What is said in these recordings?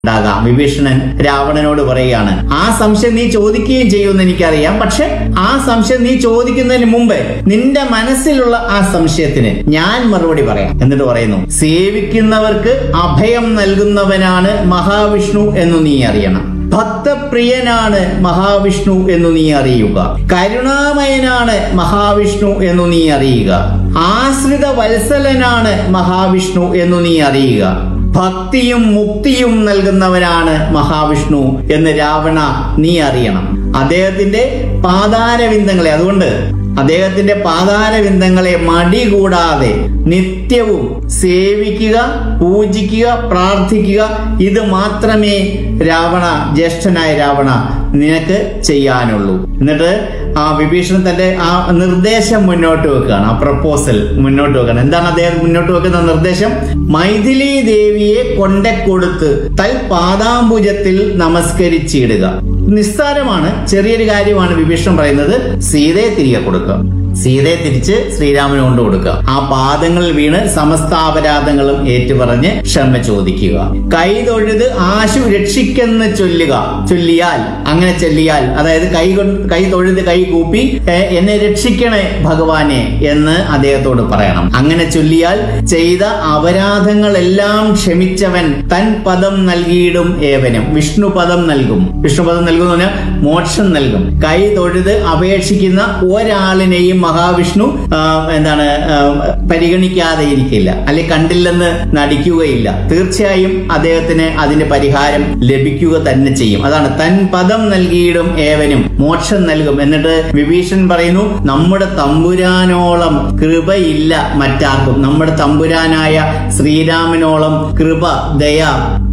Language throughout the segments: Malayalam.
ഉണ്ടാകാം വിഭീഷണൻ രാവണനോട് പറയുകയാണ് ആ സംശയം നീ ചോദിക്കുകയും ചെയ്യുമെന്ന് എനിക്കറിയാം പക്ഷെ ആ സംശയം നീ ചോദിക്കുന്നതിന് മുമ്പ് നിന്റെ മനസ്സിലുള്ള ആ സംശയത്തിന് ഞാൻ മറുപടി പറയാം എന്നിട്ട് പറയുന്നു സേവിക്കുന്നവർക്ക് അഭയം നൽകുന്നവനാണ് മഹാവിഷ്ണു എന്ന് നീ അറിയണം ഭക്തപ്രിയനാണ് മഹാവിഷ്ണു എന്ന് നീ അറിയുക കരുണാമയനാണ് മഹാവിഷ്ണു എന്ന് നീ അറിയുക ആശ്രിത വത്സലനാണ് മഹാവിഷ്ണു എന്ന് നീ അറിയുക ഭക്തിയും മുക്തിയും നൽകുന്നവനാണ് മഹാവിഷ്ണു എന്ന് രാവണ നീ അറിയണം അദ്ദേഹത്തിന്റെ പാതാരവിന്ദങ്ങളെ അതുകൊണ്ട് അദ്ദേഹത്തിന്റെ പാതാരവിന്ദങ്ങളെ മടി കൂടാതെ നിത്യവും സേവിക്കുക പൂജിക്കുക പ്രാർത്ഥിക്കുക ഇത് മാത്രമേ രാവണ ജ്യേഷ്ഠനായ രാവണ നിനക്ക് ചെയ്യാനുള്ളൂ എന്നിട്ട് ആ വിഭീഷണൻ തന്റെ ആ നിർദ്ദേശം മുന്നോട്ട് വെക്കുകയാണ് ആ പ്രപ്പോസൽ മുന്നോട്ട് വെക്കുകയാണ് എന്താണ് അദ്ദേഹം മുന്നോട്ട് വെക്കുന്ന നിർദ്ദേശം മൈഥിലി ദേവിയെ കൊണ്ടക്കൊടുത്ത് തൽ പാദാംബുജത്തിൽ നമസ്കരിച്ചിടുക നിസ്സാരമാണ് ചെറിയൊരു കാര്യമാണ് വിഭീഷണൻ പറയുന്നത് സീതയെ തിരികെ കൊടുക്കുക സീതയെ തിരിച്ച് ശ്രീരാമന് കൊണ്ട് കൊടുക്കുക ആ പാദങ്ങളിൽ വീണ് സമസ്ത അപരാധങ്ങളും ഏറ്റുപറഞ്ഞ് ക്ഷമ ചോദിക്കുക കൈ തൊഴുത് ആശു രക്ഷിക്കെന്ന് ചൊല്ലുക ചൊല്ലിയാൽ അങ്ങനെ ചൊല്ലിയാൽ അതായത് കൈ കൊണ്ട് കൈ തൊഴുത് കൈ കൂപ്പി "ഏ, എന്നെ രക്ഷിക്കണേ ഭഗവാനെ എന്ന് അദ്ദേഹത്തോട് പറയണം അങ്ങനെ ചൊല്ലിയാൽ ചെയ്ത അപരാധങ്ങളെല്ലാം ക്ഷമിച്ചവൻ തൻ പദം നൽകിയിടും ഏവനും വിഷ്ണു പദം നൽകും വിഷ്ണു പദം നൽകും എന്ന് പറഞ്ഞാൽ മോക്ഷം നൽകും കൈ തൊഴുത് അപേക്ഷിക്കുന്ന ഒരാളിനെയും മഹാവിഷ്ണു ആ, എന്താണ് ആ, പരിഗണിക്കാതെ ഇരിക്കില്ല അല്ലെ കണ്ടില്ലെന്ന് നടിക്കുകയില്ല തീർച്ചയായും അദ്ദേഹത്തിന് അതിന് പരിഹാരം ലഭിക്കുക തന്നെ ചെയ്യും അതാണ് തൻ പദം നൽകിയിടും ഏവനും മോക്ഷം നൽകും എന്നിട്ട് വിഭീഷൺ പറയുന്നു നമ്മുടെ തമ്പുരാനോളം കൃപയില്ല മറ്റാർക്കും നമ്മുടെ തമ്പുരാനായ ശ്രീരാമനോളം കൃപ ദയ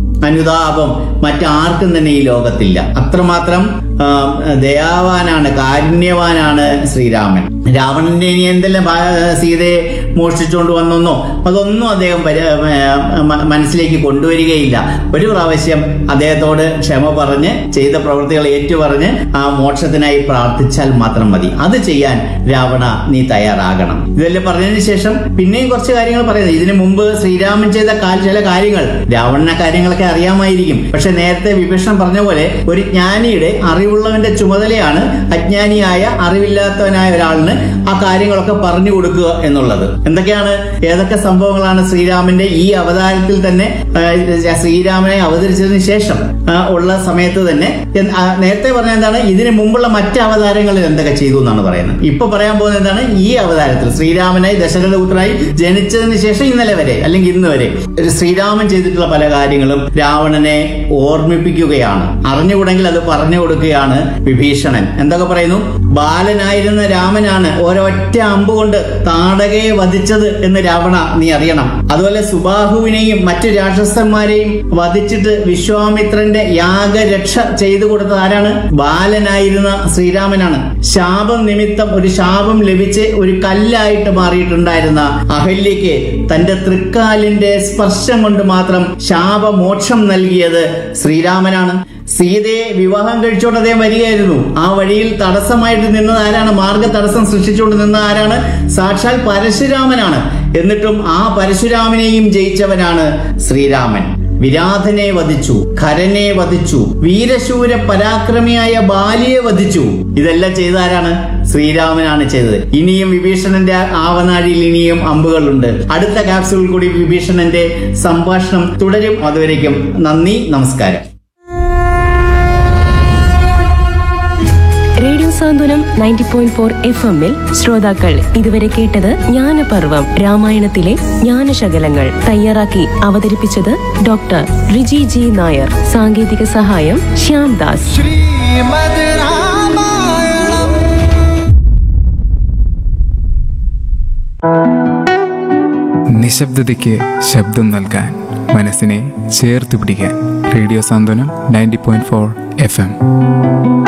അനുതാപം മറ്റാർക്കും തന്നെ ഈ ലോകത്തില്ല അത്രമാത്രം ആ, ദയാവാനാണ് കാരുണ്യവാനാണ് ശ്രീരാമൻ രാവണന്റെ ഇനി എന്തെല്ലാം ഭാ- സീതയെ മോഷ്ടിച്ചുകൊണ്ട് വന്നെന്നോ അതൊന്നും അദ്ദേഹം പരി- ആ, മ- മനസ്സിലേക്ക് കൊണ്ടുവരികയില്ല ഒരു പ്രാവശ്യം അദ്ദേഹത്തോട് ക്ഷമ പറഞ്ഞ് ചെയ്ത പ്രവൃത്തികൾ ഏറ്റുപറഞ്ഞ് ആ മോക്ഷത്തിനായി പ്രാർത്ഥിച്ചാൽ മാത്രം മതി അത് ചെയ്യാൻ രാവണ നീ തയ്യാറാകണം ഇതെല്ലാം പറഞ്ഞതിന് ശേഷം പിന്നെയും കുറച്ച് കാര്യങ്ങൾ പറയുന്നത് ഇതിനു മുമ്പ് ശ്രീരാമൻ ചെയ്ത കാ- ചില കാര്യങ്ങൾ രാവണനെ കാര്യങ്ങളൊക്കെ അറിയാമായിരിക്കും പക്ഷെ നേരത്തെ വിഭീഷണൻ പറഞ്ഞ പോലെ ഒരു ജ്ഞാനിയുടെ അറിവുള്ളവന്റെ ചുമതലയാണ് അജ്ഞാനിയായ അറിവില്ലാത്തവനായ ഒരാളിന് ആ കാര്യങ്ങളൊക്കെ പറഞ്ഞു കൊടുക്കുക എന്നുള്ളത് എന്തൊക്കെയാണ് ഏതൊക്കെ സംഭവങ്ങളാണ് ശ്രീരാമന്റെ ഈ അവതാരത്തിൽ തന്നെ ആ, ശ്രീരാമനെ അവതരിച്ചതിന് ശേഷം ആ, ഉള്ള സമയത്ത് തന്നെ എന്ത്- ആ, നേരത്തെ പറഞ്ഞ എന്താണ് ഇതിനു മുമ്പുള്ള മറ്റ് അവതാരങ്ങളിൽ എന്തൊക്കെ ചെയ്തു എന്നാണ് പറയുന്നത് ഇപ്പൊ പറയാൻ പോകുന്നത് എന്താണ് ഈ അവതാരത്തിൽ ശ്രീരാമനായി ദശരഥപുത്രനായി ജനിച്ചതിന് ശേഷം ഇന്നലെ വരെ അല്ലെങ്കിൽ ഇന്ന് വരെ ഒരു ശ്രീരാമൻ ചെയ്തിട്ടുള്ള പല കാര്യങ്ങളും രാവണനെ ഓർമ്മിപ്പിക്കുകയാണ് അറിഞ്ഞുകൂടെങ്കിൽ അത് പറഞ്ഞു കൊടുക്കുകയാണ് വിഭീഷണൻ എന്തൊക്കെ പറയുന്നു ബാലനായിരുന്ന രാമനാണ് ഒരൊറ്റ അമ്പ് കൊണ്ട് താടകയെ വധിച്ചത് എന്ന് രാവണ നീ അറിയണം അതുപോലെ സുബാഹുവിനെയും മറ്റു രാക്ഷസന്മാരെയും വധിച്ചിട്ട് വിശ്വാമിത്രന്റെ യാഗരക്ഷ ചെയ്തു കൊടുത്തത് ആരാണ് ബാലനായിരുന്ന ശ്രീരാമനാണ് ശാപം നിമിത്തം ഒരു ശാപം ലഭിച്ച് ഒരു കല്ലായിട്ട് മാറിയിട്ടുണ്ടായിരുന്ന അഹല്യയ്ക്ക് തന്റെ തൃക്കാലിന്റെ സ്പർശം കൊണ്ട് മാത്രം ശാപമോക്ഷം നൽകിയത് ശ്രീരാമനാണ് സീതയെ വിവാഹം കഴിച്ചുകൊണ്ട് അദ്ദേഹം വരികയായിരുന്നു ആ വഴിയിൽ തടസ്സമായിട്ട് നിന്നത് ആരാണ് മാർഗ തടസ്സം സൃഷ്ടിച്ചുകൊണ്ട് നിന്ന ആരാണ് സാക്ഷാൽ പരശുരാമനാണ് എന്നിട്ടും ആ പരശുരാമനെയും ജയിച്ചവനാണ് ശ്രീരാമൻ വിരാധനെ വധിച്ചു ഖരനെ വധിച്ചു വീരശൂര പരാക്രമിയായ ബാലിയെ വധിച്ചു ഇതെല്ലാം ചെയ്ത ആരാണ് ശ്രീരാമനാണ് ചെയ്തത് ഇനിയും വിഭീഷണന്റെ ആവനാഴിയിൽ ഇനിയും അമ്പുകളുണ്ട് അടുത്ത ക്യാപ്സ്യൂളിൽ കൂടി വിഭീഷണന്റെ സംഭാഷണം തുടരും അതുവരേക്കും നന്ദി നമസ്കാരം radio Santhwanam ninety point four F എമ്മിൽ ശ്രോതാക്കൾ ഇതുവരെ കേട്ടത് ജ്ഞാനപർവം രാമായണത്തിലെ ജ്ഞാനശകലങ്ങൾ തയ്യാറാക്കി അവതരിപ്പിച്ചത് ഡോക്ടർ റിജി ജി നായർ സാങ്കേതിക സഹായം ശ്യാം ദാസ് ശ്രീമദ് രാമായണം നിശബ്ദതയ്ക്ക് ശബ്ദം നൽകാൻ മനസ്സിനെ ചേർത്ത് പിടിക്കാൻ radio Santhwanam ninety point four F M